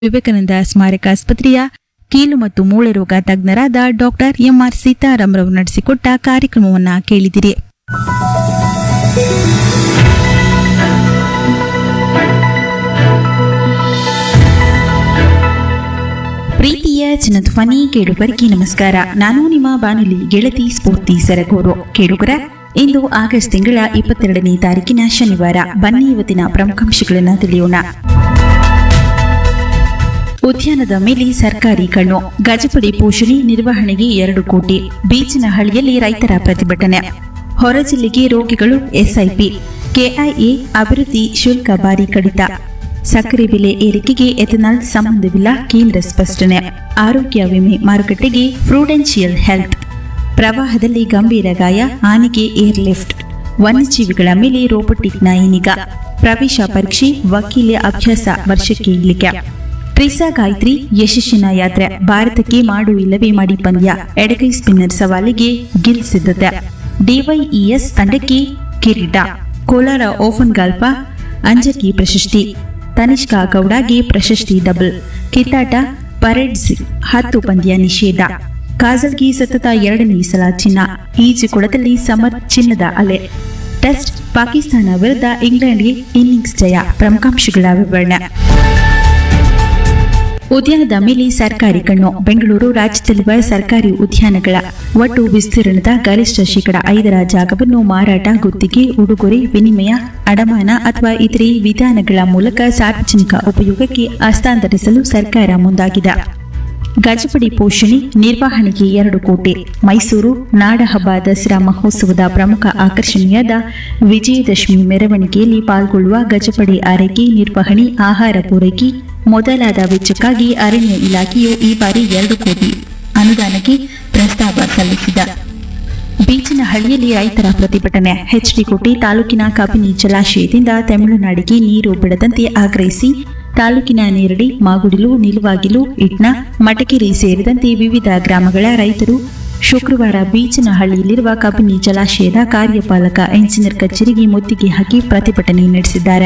ವಿವೇಕಾನಂದ ಸ್ಮಾರಕ ಆಸ್ಪತ್ರೆಯ ಕೀಲು ಮತ್ತು ಮೂಳೆ ರೋಗ ತಜ್ಞರಾದ ಡಾಕ್ಟರ್ ಎಂಆರ್ ಸೀತಾರಾಮ್ರವರು ನಡೆಸಿಕೊಟ್ಟ ಕಾರ್ಯಕ್ರಮವನ್ನ ಕೇಳಿದಿರಿ ಪ್ರೀತಿಯ ಜನಧ್ವನಿ ಕೇಳುಗರಿಗೆ ನಮಸ್ಕಾರ ನಾನು ನಿಮ್ಮ ಬಾನುಲಿ ಗೆಳತಿ ಸ್ಫೂರ್ತಿ ಸರಗೂರು ಕೇಳುಗರ ಇಂದು ಆಗಸ್ಟ್ ತಿಂಗಳ ಇಪ್ಪತ್ತೆರಡನೇ ತಾರೀಕಿನ ಶನಿವಾರ ಬನ್ನಿ ಇವತ್ತಿನ ಪ್ರಮುಖಾಂಶಗಳನ್ನು ತಿಳಿಯೋಣ ಉದ್ಯಾನದ ಮೇಲೆ ಸರ್ಕಾರಿ ಕಣ್ಣು ಗಜಪಡಿ ಪೋಷಣೆ ನಿರ್ವಹಣೆಗೆ ಎರಡು ಕೋಟಿ ಬೀಚನಹಳ್ಳಿಯಲ್ಲಿ ರೈತರ ಪ್ರತಿಭಟನೆ ಹೊರ ಜಿಲ್ಲೆಗೆ ರೋಗಿಗಳು ಎಸ್ಐಪಿ ಕೆಐಎ ಅಭಿವೃದ್ಧಿ ಶುಲ್ಕ ಭಾರಿ ಕಡಿತ ಸಕ್ಕರೆ ಬೆಲೆ ಏರಿಕೆಗೆ ಎಥನಾಲ್ ಸಂಬಂಧವಿಲ್ಲ ಕೇಂದ್ರ ಸ್ಪಷ್ಟನೆ ಆರೋಗ್ಯ ವಿಮೆ ಮಾರುಕಟ್ಟೆಗೆ ಫ್ರೂಡೆನ್ಶಿಯಲ್ ಹೆಲ್ತ್ ಪ್ರವಾಹದಲ್ಲಿ ಗಂಭೀರ ಗಾಯ ಆನೆಗೆ ಏರ್ಲಿಫ್ಟ್ ವನ್ಯಜೀವಿಗಳ ಮೇಲೆ ರೋಬೋಟಿಕ್ ನಾಯಿ ನಿಗಾ ಪ್ರವೇಶ ಪರೀಕ್ಷೆ ವಕೀಲೆ ಅಭ್ಯಾಸ ವರ್ಷಕ್ಕೆ ಇಳಿಕೆ ಟ್ರಿಸಾ ಗಾಯತ್ರಿ ಯಶಸ್ಸಿನ ಯಾತ್ರೆ ಭಾರತಕ್ಕೆ ಮಾಡು ಇಲ್ಲವೇ ಮಾಡಿ ಪಂದ್ಯ ಎಡಗೈ ಸ್ಪಿನ್ನರ್ ಸವಾಲಿಗೆ ಗಿಲ್ ಸಿದ್ಧತೆ ಡಿವೈಇಎಸ್ ತಂಡಕ್ಕೆ ಕಿರೀಟ ಕೋಲಾರ ಓಪನ್ ಗಾಲ್ಫ ಅಂಜಕಿ ಪ್ರಶಸ್ತಿ ತನಿಷ್ಕಾ ಗೌಡಗೆ ಪ್ರಶಸ್ತಿ ಡಬಲ್ ಕಿತ್ತಾಟ ಪರೇಡ್ಸ್ ಹತ್ತು ಪಂದ್ಯ ನಿಷೇಧ ಕಾಜಲ್ಗೆ ಸತತ ಎರಡನೇ ಸಲ ಚಿನ್ನ ಈಜುಕೊಳದಲ್ಲಿ ಸಮರ್ ಚಿನ್ನದ ಅಲೆ ಟೆಸ್ಟ್ ಪಾಕಿಸ್ತಾನ ವಿರುದ್ಧ ಇಂಗ್ಲೆಂಡ್ಗೆ ಇನ್ನಿಂಗ್ಸ್ ಜಯ ಪ್ರಮುಖಾಂಶಗಳ ವಿವರಣೆ ಉದ್ಯಾನದ ಮೇಲೆ ಸರ್ಕಾರಿ ಕಣ್ಣು ಬೆಂಗಳೂರು ರಾಜ್ಯದಲ್ಲಿರುವ ಸರ್ಕಾರಿ ಉದ್ಯಾನಗಳ ಒಟ್ಟು ವಿಸ್ತೀರ್ಣದ ಗರಿಷ್ಠ ಶೇಕಡ ಐದರ ಜಾಗವನ್ನು ಮಾರಾಟ ಗುತ್ತಿಗೆ ಉಡುಗೊರೆ ವಿನಿಮಯ ಅಡಮಾನ ಅಥವಾ ಇತರೆ ವಿಧಾನಗಳ ಮೂಲಕ ಸಾರ್ವಜನಿಕ ಉಪಯೋಗಕ್ಕೆ ಹಸ್ತಾಂತರಿಸಲು ಸರ್ಕಾರ ಮುಂದಾಗಿದೆ ಗಜಪಡಿ ಪೋಷಣೆ ನಿರ್ವಹಣೆಗೆ ಎರಡು ಕೋಟಿ ಮೈಸೂರು ನಾಡಹಬ್ಬ ದಸರಾ ಮಹೋತ್ಸವದ ಪ್ರಮುಖ ಆಕರ್ಷಣೆಯಾದ ವಿಜಯದಶಮಿ ಮೆರವಣಿಗೆಯಲ್ಲಿ ಪಾಲ್ಗೊಳ್ಳುವ ಗಜಪಡೆ ಆರೈಕೆ ನಿರ್ವಹಣೆ ಆಹಾರ ಪೂರೈಕೆ ಮೊದಲಾದ ವೆಚ್ಚಕ್ಕಾಗಿ ಅರಣ್ಯ ಇಲಾಖೆಯು ಈ ಬಾರಿ ಎರಡು ಕೋಟಿ ಅನುದಾನಕ್ಕೆ ಪ್ರಸ್ತಾವ ಸಲ್ಲಿಸಿದೆ ಬೀಚನಹಳ್ಳಿಯಲ್ಲಿ ರೈತರ ಪ್ರತಿಭಟನೆ ಹೆಚ್ಡಿಕೋಟೆ ತಾಲೂಕಿನ ಕಬಿನಿ ಜಲಾಶಯದಿಂದ ತಮಿಳುನಾಡಿಗೆ ನೀರು ಬಿಡದಂತೆ ಆಗ್ರಹಿಸಿ ತಾಲೂಕಿನ ನೇರಡಿ ಮಾಗುಡಿಲು ನಿಲುವಾಗಿಲು ಇಟ್ನ ಮಟಕೆರೆ ಸೇರಿದಂತೆ ವಿವಿಧ ಗ್ರಾಮಗಳ ರೈತರು ಶುಕ್ರವಾರ ಬೀಚನಹಳ್ಳಿಯಲ್ಲಿರುವ ಕಬಿನಿ ಜಲಾಶಯದ ಕಾರ್ಯಪಾಲಕ ಎಂಜಿನಿಯರ್ ಕಚೇರಿಗೆ ಮುತ್ತಿಗೆ ಹಾಕಿ ಪ್ರತಿಭಟನೆ ನಡೆಸಿದ್ದಾರೆ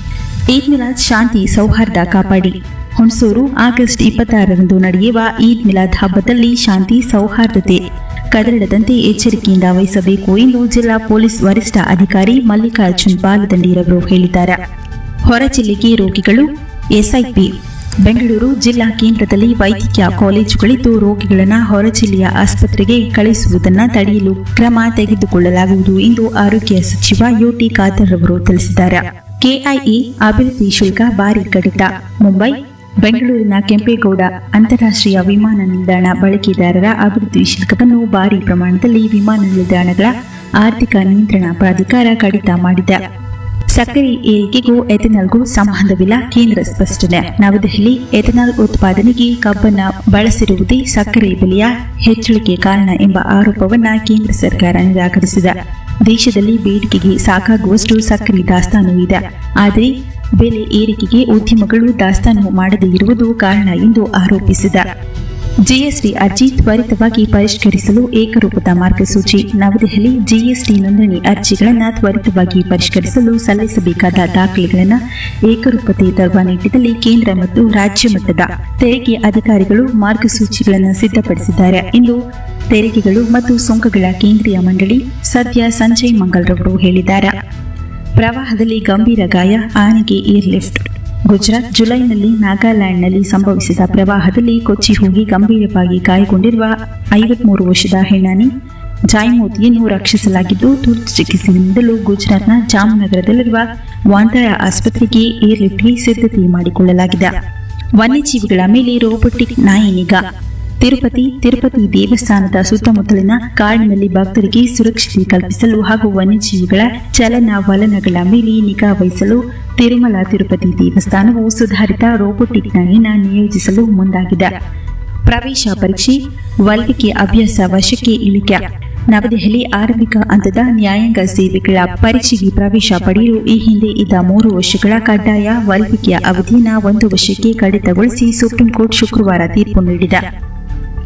ಈದ್ ಮಿಲಾದ್ ಶಾಂತಿ ಸೌಹಾರ್ದ ಕಾಪಾಡಿ ಹುಣಸೂರು ಆಗಸ್ಟ್ ಇಪ್ಪತ್ತಾರರಂದು ನಡೆಯುವ ಈದ್ ಮಿಲಾದ್ ಹಬ್ಬದಲ್ಲಿ ಶಾಂತಿ ಸೌಹಾರ್ದತೆ ಕದಡದಂತೆ ಎಚ್ಚರಿಕೆಯಿಂದ ವಹಿಸಬೇಕು ಎಂದು ಜಿಲ್ಲಾ ಪೊಲೀಸ್ ವರಿಷ್ಠ ಅಧಿಕಾರಿ ಮಲ್ಲಿಕಾರ್ಜುನ್ ಬಾಲದಂಡಿರವರು ಹೇಳಿದ್ದಾರೆ ಹೊರ ಜಿಲ್ಲೆಗೆ ರೋಗಿಗಳು ಎಸ್ಐಪಿ ಬೆಂಗಳೂರು ಜಿಲ್ಲಾ ಕೇಂದ್ರದಲ್ಲಿ ವೈದ್ಯಕೀಯ ಕಾಲೇಜುಗಳಿದ್ದು ರೋಗಿಗಳನ್ನು ಹೊರ ಜಿಲ್ಲೆಯ ಆಸ್ಪತ್ರೆಗೆ ಕಳುಹಿಸುವುದನ್ನು ತಡೆಯಲು ಕ್ರಮ ತೆಗೆದುಕೊಳ್ಳಲಾಗುವುದು ಎಂದು ಆರೋಗ್ಯ ಸಚಿವ ಯುಟಿ ಖಾದರ್ ಅವರು ತಿಳಿಸಿದ್ದಾರೆ ಕೆಐಇ ಅಭಿವೃದ್ಧಿ ಶುಲ್ಕ ಭಾರಿ ಕಡಿತ ಮುಂಬೈ ಬೆಂಗಳೂರಿನ ಕೆಂಪೇಗೌಡ ಅಂತಾರಾಷ್ಟ್ರೀಯ ವಿಮಾನ ನಿಲ್ದಾಣ ಬಳಕೆದಾರರ ಅಭಿವೃದ್ಧಿ ಶುಲ್ಕವನ್ನು ಭಾರಿ ಪ್ರಮಾಣದಲ್ಲಿ ವಿಮಾನ ನಿಲ್ದಾಣಗಳ ಆರ್ಥಿಕ ನಿಯಂತ್ರಣ ಪ್ರಾಧಿಕಾರ ಕಡಿತ ಮಾಡಿದೆ ಸಕ್ಕರೆ ಏರಿಕೆಗೂ ಎಥೆನಾಲ್ಗೂ ಸಂಬಂಧವಿಲ್ಲ ಕೇಂದ್ರ ಸ್ಪಷ್ಟನೆ ನವದೆಹಲಿ ಎಥೆನಾಲ್ ಉತ್ಪಾದನೆಗೆ ಕಬ್ಬನ್ನ ಬಳಸಿರುವುದೇ ಸಕ್ಕರೆ ಬೆಲೆಯ ಹೆಚ್ಚಳಿಕೆ ಕಾರಣ ಎಂಬ ಆರೋಪವನ್ನ ಕೇಂದ್ರ ಸರ್ಕಾರ ನಿರಾಕರಿಸಿದೆ ದೇಶದಲ್ಲಿ ಬೇಡಿಕೆಗೆ ಸಾಕಾಗುವಷ್ಟು ಸಕ್ಕರೆ ದಾಸ್ತಾನು ಇದೆ ಆದರೆ ಬೆಲೆ ಏರಿಕೆಗೆ ಉದ್ಯಮಗಳು ದಾಸ್ತಾನು ಮಾಡದೇ ಇರುವುದು ಕಾರಣ ಎಂದು ಆರೋಪಿಸಿದೆ ಜಿಎಸ್ಟಿ ಅರ್ಜಿ ತ್ವರಿತವಾಗಿ ಪರಿಷ್ಕರಿಸಲು ಏಕರೂಪದ ಮಾರ್ಗಸೂಚಿ ನವದೆಹಲಿ ಜಿಎಸ್ಟಿ ನೋಂದಣಿ ಅರ್ಜಿಗಳನ್ನು ತ್ವರಿತವಾಗಿ ಪರಿಷ್ಕರಿಸಲು ಸಲ್ಲಿಸಬೇಕಾದ ದಾಖಲೆಗಳನ್ನು ಏಕರೂಪತೆ ತರುವ ನಿಟ್ಟಿನಲ್ಲಿ ಕೇಂದ್ರ ಮತ್ತು ರಾಜ್ಯ ಮಟ್ಟದ ತೆರಿಗೆ ಅಧಿಕಾರಿಗಳು ಮಾರ್ಗಸೂಚಿಗಳನ್ನು ಸಿದ್ಧಪಡಿಸಿದ್ದಾರೆ ಎಂದು ತೆರಿಗೆಗಳು ಮತ್ತು ಸುಂಕಗಳ ಕೇಂದ್ರೀಯ ಮಂಡಳಿ ಸದ್ಯ ಸಂಜಯ್ ಮಂಗಲ್ರವರು ಹೇಳಿದ್ದಾರೆ ಪ್ರವಾಹದಲ್ಲಿ ಗಂಭೀರ ಗಾಯ ಆನೆಗೆ ಏರ್ಲಿಫ್ಟ್ ಗುಜರಾತ್ ಜುಲೈನಲ್ಲಿ ನಾಗಾಲ್ಯಾಂಡ್ನಲ್ಲಿ ಸಂಭವಿಸಿದ ಪ್ರವಾಹದಲ್ಲಿ ಕೊಚ್ಚಿ ಹೋಗಿ ಗಂಭೀರವಾಗಿ ಗಾಯಗೊಂಡಿರುವ ಐವತ್ಮೂರು ವರ್ಷದ ಹೆಣ್ಣಾನೆ ಜಾಯ್ಮೋತಿಯನ್ನು ರಕ್ಷಿಸಲಾಗಿದ್ದು ತುರ್ತು ಚಿಕಿತ್ಸೆ ನೀಡಲು ಗುಜರಾತ್ನ ಜಾಮ್ನಗರದಲ್ಲಿರುವ ವಾಂತಳ ಆಸ್ಪತ್ರೆಗೆ ಏರ್ಲಿಫ್ಟ್ಗೆ ಸಿದ್ಧತೆ ಮಾಡಿಕೊಳ್ಳಲಾಗಿದೆ ವನ್ಯಜೀವಿಗಳ ಮೇಲೆ ರೋಬೋಟಿಕ್ ನಾಯಿ ನಿಗಾ ತಿರುಪತಿ ತಿರುಪತಿ ದೇವಸ್ಥಾನದ ಸುತ್ತಮುತ್ತಲಿನ ಕಾಡಿನಲ್ಲಿ ಭಕ್ತರಿಗೆ ಸುರಕ್ಷತೆ ಕಲ್ಪಿಸಲು ಹಾಗೂ ವನ್ಯಜೀವಿಗಳ ಚಲನ ವಲನಗಳ ಮೇಲೆ ನಿಗಾ ವಹಿಸಲು ತಿರುಮಲ ತಿರುಪತಿ ದೇವಸ್ಥಾನವು ಸುಧಾರಿತ ರೋಬೋಟಿಕ್ ನಾಯಿನ ನಿಯೋಜಿಸಲು ಮುಂದಾಗಿದೆ ಪ್ರವೇಶ ಪರೀಕ್ಷೆ ವೈದ್ಯಕೀಯ ಅಭ್ಯಾಸ ವಶಕ್ಕೆ ಇಳಿಕೆ ನವದೆಹಲಿ ಆರಂಭಿಕ ಹಂತದ ನ್ಯಾಯಾಂಗ ಸೇವೆಗಳ ಪರೀಕ್ಷೆಗೆ ಪ್ರವೇಶ ಪಡೆಯಲು ಈ ಹಿಂದೆ ಇದ್ದ ಮೂರು ವರ್ಷಗಳ ಕಡ್ಡಾಯ ವೈದ್ಯಕೀಯ ಅವಧಿಯನ್ನು ಒಂದು ವರ್ಷಕ್ಕೆ ಕಡಿತಗೊಳಿಸಿ ಸುಪ್ರೀಂ ಕೋರ್ಟ್ ಶುಕ್ರವಾರ ತೀರ್ಪು ನೀಡಿದೆ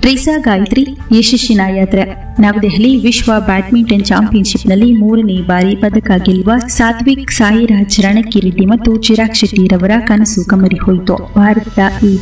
ಟ್ರಿಸಾ ಗಾಯತ್ರಿ ಯಶಸ್ಸಿನ ಯಾತ್ರೆ ನವದೆಹಲಿ ವಿಶ್ವ ಬ್ಯಾಡ್ಮಿಂಟನ್ ಚಾಂಪಿಯನ್ಶಿಪ್ನಲ್ಲಿ ಮೂರನೇ ಬಾರಿ ಪದಕ ಗೆಲ್ಲುವ ಸಾತ್ವಿಕ್ ಸಾಯಿರಾಜ್ ರಣಕಿರೆಡ್ಡಿ ಮತ್ತು ಚಿರಾಗ್ ಶೆಟ್ಟಿರವರ ಕನಸು ಕಮರಿ ಹೋಯಿತು ಭಾರತದ ಈ